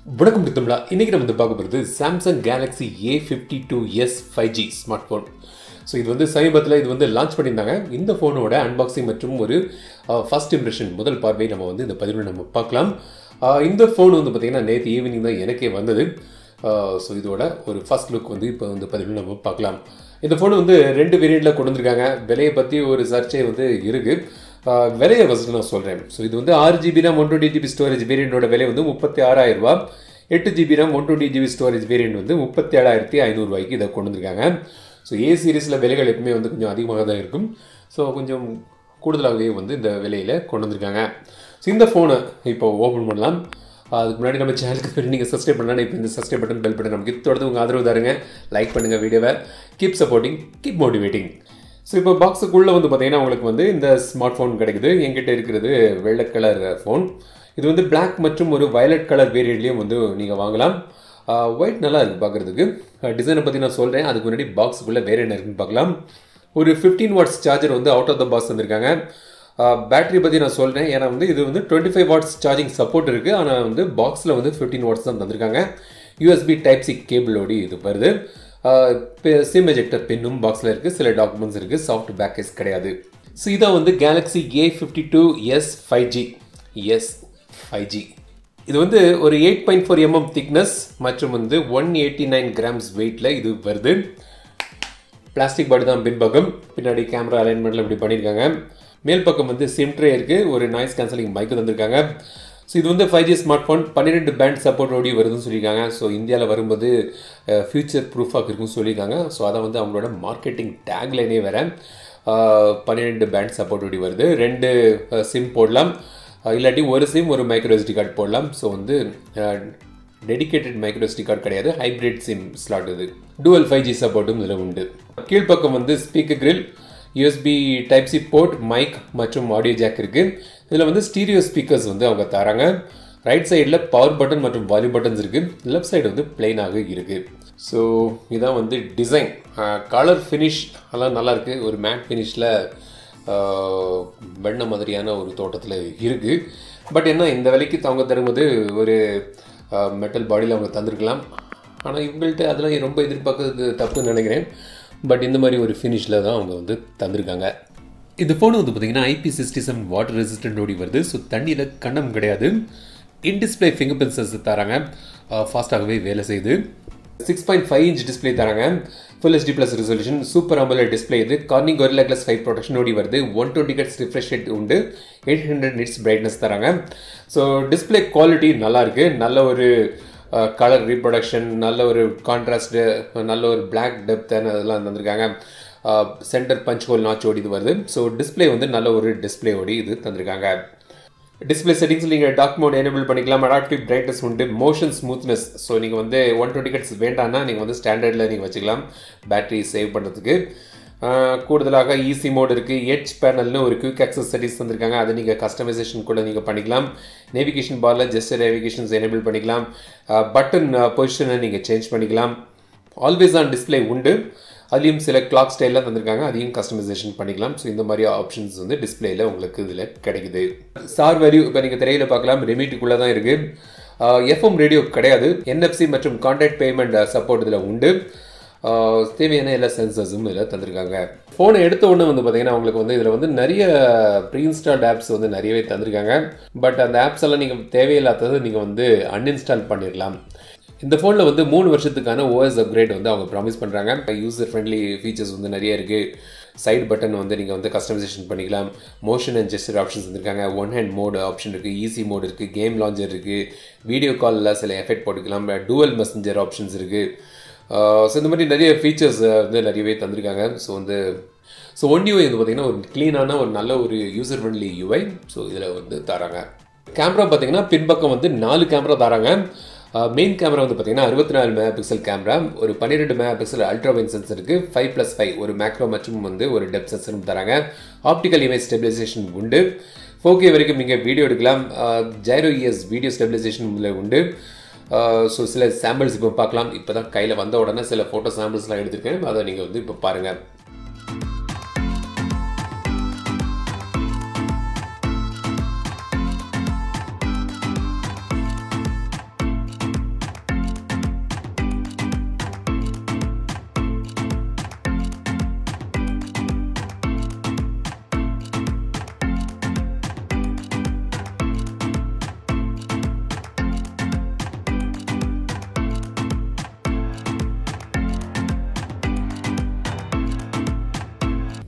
வணக்கம் தமிழா இன்னைக்கு நம்ம வந்து பார்க்க போகிறது Samsung Galaxy A fifty two S five G smartphone so இது வந்து சமீபத்தில் இது வந்து லான்ச் பண்ணியிருந்தாங்க இந்த ஃபோனோட அன்பாக்சிங் மற்றும் ஒரு ஃபர்ஸ்ட் இம்ப்ரெஷன் முதல் பார்வை நம்ம வந்து இந்த பதிவில் நம்ம பார்க்கலாம் அஹ், இந்த ஃபோன் வந்து பார்த்திங்கன்னா நேற்று ஈவினிங் தான் எனக்கே வந்தது ஸோ இதோட ஒரு ஃபர்ஸ்ட் லுக் வந்து இப்போ வந்து பதிவில் நம்ம பார்க்கலாம் இந்த ஃபோன் வந்து ரெண்டு வேரியண்ட்டில் கொண்டு வந்திருக்காங்க விலையை பற்றி ஒரு சர்ச்சை வந்து இருக்குது ஆஹ் விலையை ஃபஸ்ட்டு நான் சொல்கிறேன் ஸோ இது வந்து ஆறு GB RAM one twenty GB storage வேரியண்டோட விலை வந்து முப்பத்தி ஆறாயிரம் ரூபா எட்டு GB RAM one twenty GB storage variant வந்து முப்பத்தி ஏழாயிரத்தி ஐநூறுரூவாய்க்கு இதை கொண்டு வந்திருக்காங்க ஸோ ஏ சீரிஸில் விலைகள் எப்பவுமே வந்து கொஞ்சம் அதிகமாக தான் இருக்கும் ஸோ கொஞ்சம் கூடுதலாகவே வந்து இந்த விலையில் கொண்டு வந்திருக்காங்க ஸோ இந்த ஃபோனை இப்போ ஓப்பன் பண்ணலாம் அதுக்கு முன்னாடி நம்ம சேனலுக்கு நீங்கள் சப்ஸ்கிரைப் பண்ணலாம் இப்போ இந்த சப்ஸ்கிரைப் பட்டன் பெல் பட்டன் நமக்கு தொடர்ந்து உங்கள் ஆதரவு தாருங்க லைக் பண்ணுங்கள் வீடியோவை keep supporting keep motivating so இப்போ பாக்ஸுக்குள்ளே வந்து பார்த்தீங்கன்னா உங்களுக்கு வந்து இந்த ஸ்மார்ட் ஃபோன் கிடைக்குது என்கிட்ட இருக்கிறது வெள்ளை கலர் ஃபோன் இது வந்து Black மற்றும் ஒரு வயலட் கலர் வேரியண்ட்லேயும் வந்து நீங்கள் வாங்கலாம் ஒயிட் நல்லா இருக்குது பார்க்குறதுக்கு டிசைனை பற்றி நான் சொல்கிறேன் அதுக்கு முன்னாடி பாக்ஸுக்குள்ளே வேறு என்ன இருக்குன்னு பார்க்கலாம் ஒரு ஃபிஃப்டீன் வாட்ஸ் சார்ஜர் வந்து அவுட் ஆஃப் த பாக்ஸ் வந்திருக்காங்க பேட்டரி பற்றி நான் சொல்கிறேன் ஏன்னா வந்து இது வந்து twenty five watts charging support இருக்குது ஆனால் வந்து பாக்ஸில் வந்து ஃபிஃப்டீன் வாட்ஸ் தான் தந்திருக்காங்க யூஎஸ்பி டைப் சி கேபிளோடி இது வருது சிம் எஜெக்டர் பின்னும் பாக்ஸில் இருக்குது சில டாக்குமெண்ட்ஸ் இருக்குது சாஃப்ட் பேக்கேஜ் கிடையாது ஸோ இதான் வந்து Galaxy A fifty two S five G S five G இது வந்து ஒரு eight point four mm thickness மற்றும் வந்து ஒன் எயிட்டி நைன் கிராம்ஸ் வெயிட்டில் இது வருது பிளாஸ்டிக் பாடி தான் பின்பக்கம் பின்னாடி கேமரா அலைன்மெண்ட்டில் இப்படி பண்ணியிருக்காங்க மேல் பக்கம் வந்து சிம் ட்ரே இருக்குது ஒரு நாய்ஸ் கேன்சலிங் மைக்கு தந்திருக்காங்க ஸோ இது வந்து ஃபைவ் ஜி ஸ்மார்ட் ஃபோன் பன்னிரெண்டு பேண்ட் சப்போர்ட்டோடி வருதுன்னு சொல்லியிருக்காங்க ஸோ இந்தியாவில் வரும்போது ஃபியூச்சர் ப்ரூஃபாக இருக்குன்னு சொல்லியிருக்காங்க ஸோ அதை வந்து அவங்களோட மார்க்கெட்டிங் டேக்லைனே வேற பன்னிரெண்டு பேண்ட் சப்போர்ட்டோடி வருது ரெண்டு சிம் போடலாம் அஹ் இல்லாட்டி ஒரு சிம் ஒரு மைக்ரோ SD கார்டு போடலாம் ஸோ வந்து டெடிகேட்டட் மைக்ரோ SD கார்டு கிடையாது ஹைப்ரிட் சிம் ஸ்லாட் இது டூவல் ஃபைவ் ஜி சப்போர்ட்டும் இதில் உண்டு கீழ்ப்பக்கம் வந்து speaker grill USB type C port mic மற்றும் ஆடியோ ஜாக் இருக்கு இதில் வந்து ஸ்டீரியோ ஸ்பீக்கர்ஸ் வந்து அவங்க தராங்க ரைட் சைடில் பவர் பட்டன் மற்றும் வால்யூம் பட்டன்ஸ் இருக்கு லெஃப்ட் சைடு வந்து பிளெயினாக இருக்கு ஸோ இதான் வந்து டிசைன் கலர் ஃபினிஷ் எல்லாம் நல்லா இருக்கு ஒரு மேட் ஃபினிஷில் வெண்ண மாதிரியான ஒரு தோட்டத்தில் இருக்குது பட் என்ன இந்த விலைக்கு அவங்க தரும்போது ஒரு மெட்டல் பாடியில் அவங்க தந்திருக்கலாம் ஆனால் இவங்கள்ட்ட அதெல்லாம் ரொம்ப எதிர்பார்க்கறது தப்புன்னு நினைக்கிறேன் பட் இந்த மாதிரி ஒரு ஃபினிஷில் தான் அவங்க வந்து தந்திருக்காங்க இந்த ஃபோன் வந்து பார்த்தீங்கன்னா IP sixty seven water resistant ஓடி வருது ஸோ தண்ணியில் கண்டம் கிடையாது இன் டிஸ்பிளே ஃபிங்கர் பிரின்சஸ் தராங்க ஃபாஸ்ட்டாகவே வேலை செய்யுது six point five inch display தராங்க full HD plus resolution super அம்பல டிஸ்பிளே இது Corning Gorilla glass five protection ஓடி வருது one twenty hertz refresh rate உண்டு எயிட் ஹண்ட்ரட் நிட்ஸ் பிரைட்னஸ் தராங்க ஸோ டிஸ்பிளே குவாலிட்டி நல்லா இருக்கு நல்ல ஒரு கலர் ரீப்ரொடக்ஷன் நல்ல ஒரு கான்ட்ராஸ்ட்டு நல்ல ஒரு பிளாக் டெப்த் அதெல்லாம் தந்திருக்காங்க சென்டர் பஞ்ச் ஹோல் நாச் ஓடி இது வருது ஸோ டிஸ்பிளே வந்து நல்ல ஒரு டிஸ்பிளே ஓடி இது தந்திருக்காங்க டிஸ்பிளே செட்டிங்ஸ் நீங்கள் டார்க் மோட் எனேபிள் பண்ணிக்கலாம் அடாப்டிவ் பிரைட்னஸ் உண்டு மோஷன் ஸ்மூத்னஸ் ஸோ நீங்கள் வந்து ஒன் டுவெண்ட்டி கட்ஸ் வேண்டாம்னா நீங்கள் வந்து ஸ்டாண்டர்டில் நீங்கள் வச்சுக்கலாம் பேட்டரி சேவ் பண்ணுறதுக்கு கூடுதலாக ஈஸி மோட் இருக்குது எட்ஜ் பேனல்னு ஒரு குயிக் ஆக்சஸ் செட்டிங்ஸ் தந்திருக்காங்க அதை நீங்கள் கஸ்டமைசேஷன் கூட நீங்கள் பண்ணிக்கலாம் நேவிகேஷன் பாரில் ஜஸ்ட் நேவிகேஷன்ஸ் எனேபிள் பண்ணிக்கலாம் பட்டன் பொசிஷனை நீங்கள் சேஞ்ச் பண்ணிக்கலாம் ஆல்வேஸ் ஆன் டிஸ்பிளே உண்டு அதுலேயும் சில கிளாக் ஸ்டைலில் தந்திருக்காங்க அதையும் கஸ்டமைசேஷன் பண்ணிக்கலாம் ஸோ இந்த மாதிரி ஆப்ஷன்ஸ் வந்து டிஸ்பிளேல உங்களுக்கு இதில் கிடைக்குது சார் வேல்யூ இப்போ நீங்கள் திரையில பார்க்கலாம் ரெமிட்டுக்குள்ளே தான் இருக்குது எஃப்எம் ரேடியோ கிடையாது என்எஃப்சி மற்றும் கான்டாக்ட் பேமெண்ட் சப்போர்ட் இதில் உண்டு ஆஹ் தேவையான எல்லா சென்சர்ஸும் இதில் தந்திருக்காங்க ஃபோனை எடுத்த உடனே வந்து பார்த்தீங்கன்னா உங்களுக்கு வந்து இதில் வந்து நிறைய ப்ரீ இன்ஸ்டால்ட் ஆப்ஸ் வந்து நிறையவே தந்திருக்காங்க பட் அந்த ஆப்ஸ் எல்லாம் நீங்கள் தேவையில்லாதது நீங்கள் வந்து அன்இன்ஸ்டால் பண்ணிடலாம் இந்த ஃபோனில் வந்து மூணு வருஷத்துக்கான ஓஎஸ் அப்கிரேட் வந்து அவங்க ப்ராமிஸ் பண்ணுறாங்க யூசர் ஃப்ரெண்ட்லி ஃபீச்சர்ஸ் வந்து நிறைய இருக்குது சைடு பட்டன் வந்து நீங்கள் வந்து கஸ்டமைசேஷன் பண்ணிக்கலாம் மோஷன் அண்ட் ஜெஸ்டர் ஆப்ஷன்ஸ் வந்துருக்காங்க ஒன் ஹேண்ட் மோடு ஆப்ஷன் இருக்குது ஈஸி மோடு இருக்குது கேம் லான்ச்சர் இருக்குது வீடியோ காலில் சில எஃபெக்ட் போட்டுக்கலாம் டூவல் மெசஞ்சர் ஆப்ஷன்ஸ் இருக்குது ஸோ இந்த மாதிரி நிறைய ஃபீச்சர்ஸ் வந்து நிறையவே தந்திருக்காங்க ஸோ வந்து ஸோ ஒன் யூஐ வந்து பார்த்தீங்கன்னா ஒரு க்ளீனான ஒரு நல்ல ஒரு யூசர் ஃப்ரெண்ட்லி யூஐ ஸோ இதில் வந்து தராங்க கேமரா பார்த்தீங்கன்னா பின்பக்கம் வந்து நாலு கேமரா தராங்க மெயின் கேமரா வந்து பார்த்தீங்கன்னா அறுபத்தி நாலு மெகா பிக்சல் கேமரா ஒரு பன்னிரெண்டு megapixel ultra wide sensor இருக்கு ஃபைவ் ப்ளஸ் ஃபைவ் ஒரு மேக்ரோ மற்றும் வந்து ஒரு டெப் சென்சரும் தராங்க ஆப்டிக்கல் இமேஜ் ஸ்டெபிலைசேஷன் உண்டு ஃபோகே வரைக்கும் நீங்கள் வீடியோ எடுக்கலாம் ஜைரோ இஎஸ் வீடியோ ஸ்டெபிலைசேஷன் இதில் உண்டு ஸோ சில சாம்பிள்ஸ் இப்போ பார்க்கலாம் இப்போ தான் கையில் வந்த உடனே சில ஃபோட்டோ சாம்பிள்ஸ்லாம் எடுத்திருக்கேன் அதை நீங்கள் வந்து இப்போ பாருங்கள்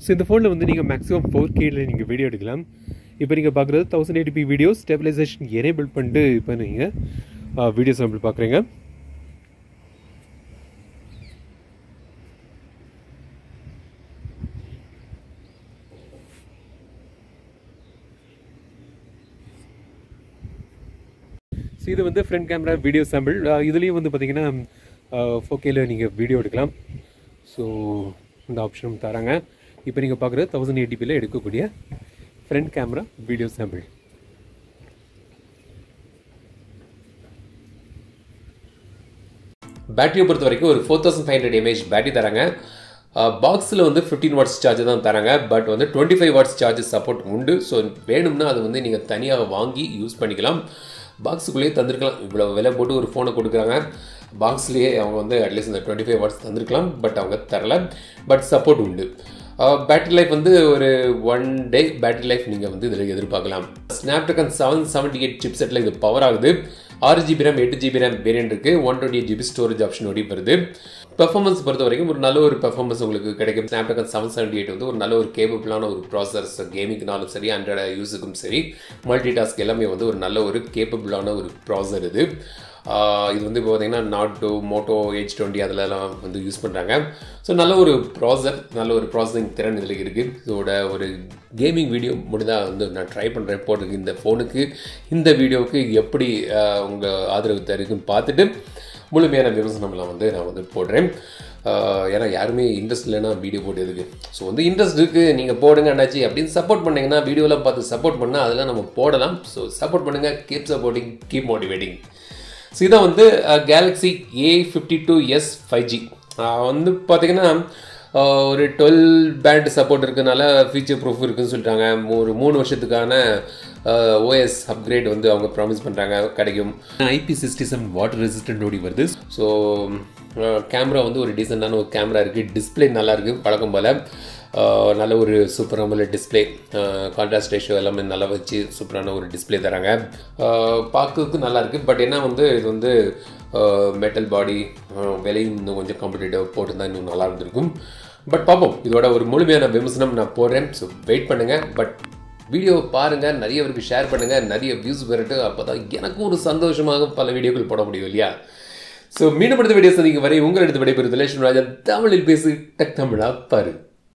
ஸோ இந்த ஃபோனில் வந்து நீங்கள் மேக்ஸிமம் ஃபோர் கேல நீங்கள் வீடியோ எடுக்கலாம் இப்போ நீங்கள் பார்க்குறது thousand eighty video stabilization enable பண்ணிட்டு இப்போ நீங்கள் வீடியோ சாம்பிள் பார்க்குறீங்க ஸோ இது வந்து ஃப்ரண்ட் கேமரா வீடியோ சாம்பிள் இதுலேயும் வந்து பார்த்தீங்கன்னா ஃபோகேல நீங்கள் வீடியோ எடுக்கலாம் ஸோ இந்த ஆப்ஷனும் தராங்க இப்போ நீங்கள் பார்க்குறது தௌசண்ட் எயிட்டிபியில் எடுக்கக்கூடிய ஃப்ரண்ட் கேமரா வீடியோ சாம்பிள் பேட்டரியை பொறுத்த வரைக்கும் ஒரு four thousand five hundred mAh battery தராங்க பாக்ஸில் வந்து ஃபிஃப்டீன் வாட்ஸ் சார்ஜ் தான் தராங்க பட் வந்து twenty five watts charge support உண்டு ஸோ வேணும்னா அது வந்து நீங்கள் தனியாக வாங்கி யூஸ் பண்ணிக்கலாம் பாக்ஸுக்குள்ளேயே தந்திருக்கலாம் இவ்வளோ விலை போட்டு ஒரு ஃபோனை கொடுக்குறாங்க பாக்ஸ்லேயே அவங்க வந்து அட்லீஸ்ட் இந்த டுவெண்ட்டி ஃபைவ் வாட்ஸ் தந்திருக்கலாம் பட் அவங்க தரல பட் சப்போர்ட் உண்டு பேட்டரி லைஃப் வந்து ஒரு ஒன் டே பேட்டரி லைஃப் நீங்கள் வந்து இதில் எதிர்பார்க்கலாம் Snapdragon seven seventy eight chip செட்டில் இது பவர் ஆகுது ஆறு ஜிபி ரேம் எட்டு ஜிபி ரேம் வேரியன்ட் இருக்குது one twenty eight GB storage option ஓடி வருது பெர்ஃபார்மன்ஸ் பொறுத்த வரைக்கும் ஒரு நல்ல ஒரு பெர்ஃபார்மன்ஸ் உங்களுக்கு கிடைக்கும் ஸ்னாப்ட்ராகன் செவன் செவன்ட்டி எயிட் வந்து ஒரு நல்ல ஒரு கேப்பபிளான ஒரு ப்ராசஸ் கேமிங்னாலும் சரி ஆண்ட்ராய்டு யூஸுக்கும் சரி மல்டி டாஸ்க் எல்லாமே வந்து ஒரு நல்ல ஒரு கேப்பபிளான ஒரு ப்ராசர் இது இது வந்து இப்போ பார்த்தீங்கன்னா நாட்டோ மோட்டோ ஹெச் டுவெண்ட்டி அதிலலாம் வந்து யூஸ் பண்ணுறாங்க ஸோ நல்ல ஒரு ப்ராசர் நல்ல ஒரு ப்ராசஸிங் திறன் இதில் இருக்குது இதோட ஒரு கேமிங் வீடியோ முடிந்தால் வந்து நான் ட்ரை பண்ணுறேன் போட்டிருக்கு இந்த ஃபோனுக்கு இந்த வீடியோவுக்கு எப்படி உங்கள் ஆதரவு தருக்குன்னு பார்த்துட்டு முழுமையான விமர்சனம்லாம் வந்து நான் வந்து போடுறேன் ஏன்னா யாருமே இன்ட்ரெஸ்ட் இல்லைன்னா வீடியோ போட்டு எதுக்கு ஸோ வந்து இன்ட்ரெஸ்ட் இருக்குது நீங்கள் போடுங்க அண்ணாச்சி அப்படின்னு சப்போர்ட் பண்ணிங்கன்னா வீடியோலாம் பார்த்து சப்போர்ட் பண்ணால் அதெல்லாம் நம்ம போடலாம் ஸோ சப்போர்ட் பண்ணுங்கள் keep supporting keep motivating so இதான் வந்து Galaxy A fifty two S five G வந்து பார்த்தீங்கன்னா ஒரு டுவெல் பேண்ட் சப்போர்ட் இருக்கிறதுனால ஃபீச்சர் ப்ரூஃப் இருக்குன்னு சொல்லிட்டாங்க ஒரு மூணு வருஷத்துக்கான ஓஎஸ் அப்கிரேட் வந்து அவங்க ப்ராமிஸ் பண்ணுறாங்க கிடைக்கும் IP sixty seven water resistant ஓடி வருது ஸோ கேமரா வந்து ஒரு டீசெண்டான ஒரு கேமரா இருக்குது டிஸ்பிளே நல்லா இருக்குது பழக்கம் போல் நல்ல ஒரு சூப்பரான டிஸ்பிளே கான்ட்ராஸ்ட் ரேஷியோ எல்லாமே நல்லா வச்சு சூப்பரான ஒரு டிஸ்பிளே தராங்க பார்க்கறதுக்கு நல்லா இருக்குது பட் என்ன வந்து இது வந்து மெட்டல் பாடி விலையும் இன்னும் கொஞ்சம் காம்படிட்டிவ் போட்டுருந்தா இன்னும் நல்லா இருந்திருக்கும் பட் பார்ப்போம் இதோட ஒரு முழுமையான விமர்சனம் நான் போடுறேன் ஸோ வெயிட் பண்ணுங்கள் பட் வீடியோ பாருங்கள் நிறைய பேருக்கு ஷேர் பண்ணுங்கள் நிறைய வியூஸ் பெறட்டு அப்போ தான் எனக்கும் ஒரு சந்தோஷமாக பல வீடியோக்கள் போட முடியும் இல்லையா ஸோ மீண்டும் அடுத்த வீடியோ சந்திக்கும் வரை உங்கள் எடுத்து விடைபெறும் ரிலேஷன் ராஜா தமிழில் பேசு டக் தமிழா பாரு